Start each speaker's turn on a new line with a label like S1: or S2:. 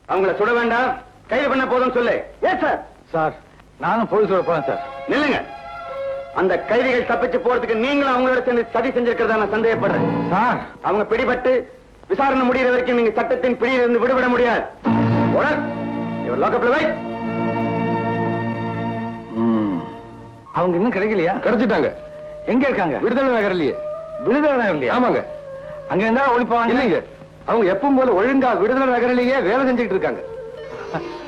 S1: அவங்கள சுட வேண்டாம் கைது பண்ண போதும் சொல்லு ஏ சார்
S2: சார் நானும் போலீஸோட போறேன் சார்
S1: நில்லுங்க அந்த கைதிகள் தப்பிச்சு போறதுக்கு நீங்களும் அவங்களோட சேர்ந்து சதி செஞ்சிருக்கிறதா நான் சந்தேகப்படுறேன்
S2: சார்
S1: அவங்க பிடிபட்டு விசாரணை முடியிற வரைக்கும் நீங்க சட்டத்தின் பிடியிலிருந்து விடுபட முடியாது Order. Your lock-up ல வை.
S2: அவங்க இன்னும் கிடைக்கலையா
S1: கிடைச்சிட்டாங்க
S2: எங்க இருக்காங்க
S1: விடுதலை நகர்லயே
S2: விடுதலை நகர்லையா
S1: ஆமாங்க
S2: அங்க இருந்தா ஒழிப்பாங்க
S1: இல்லைங்க அவங்க எப்பவும் போல ஒழுங்கா விடுதலை நகரிலேயே வேலை செஞ்சுட்டு இருக்காங்க